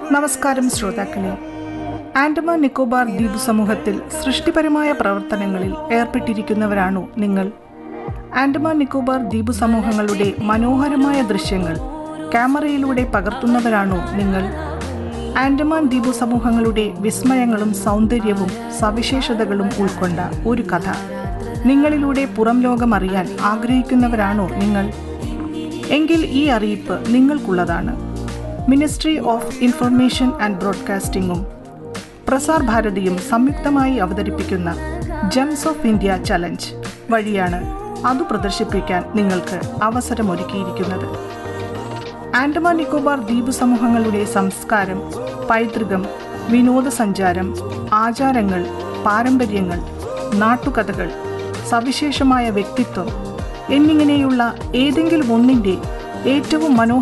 നമസ്കാരം ശ്രോതാക്കളെ ആൻഡമാൻ നിക്കോബാർ ദ്വീപ് സമൂഹത്തിൽ സൃഷ്ടിപരമായ പ്രവർത്തനങ്ങളിൽ ഏർപ്പെട്ടിരിക്കുന്നവരാണോ നിങ്ങൾ ആൻഡമാൻ നിക്കോബാർ ദ്വീപ് സമൂഹങ്ങളുടെ മനോഹരമായ ദൃശ്യങ്ങൾ ക്യാമറയിലൂടെ പകർത്തുന്നവരാണോ നിങ്ങൾ ആൻഡമാൻ ദ്വീപ് സമൂഹങ്ങളുടെ വിസ്മയങ്ങളും സൗന്ദര്യവും സവിശേഷതകളും ഉൾക്കൊണ്ട ഒരു കഥ നിങ്ങളിലൂടെ പുറം ലോകം അറിയാൻ ആഗ്രഹിക്കുന്നവരാണോ നിങ്ങൾ എങ്കിൽ ഈ അറിയിപ്പ് നിങ്ങൾക്കുള്ളതാണ് മിനിസ്ട്രി ഓഫ് ഇൻഫർമേഷൻ ആൻഡ് ബ്രോഡ്കാസ്റ്റിംഗും പ്രസാർ ഭാരതിയും സംയുക്തമായി അവതരിപ്പിക്കുന്ന ജംസ് ഓഫ് ഇന്ത്യ ചലഞ്ച് വഴിയാണ് അത് പ്രദർശിപ്പിക്കാൻ നിങ്ങൾക്ക് അവസരമൊരുക്കിയിരിക്കുന്നത് ആൻഡമാൻ നിക്കോബാർ ദ്വീപ് സമൂഹങ്ങളുടെ സംസ്കാരം പൈതൃകം വിനോദസഞ്ചാരം ആചാരങ്ങൾ പാരമ്പര്യങ്ങൾ നാട്ടുകഥകൾ സവിശേഷമായ വ്യക്തിത്വം എന്നിങ്ങനെയുള്ള ഏതെങ്കിലും ഒന്നിൻ്റെ ഏറ്റവും മനോഹര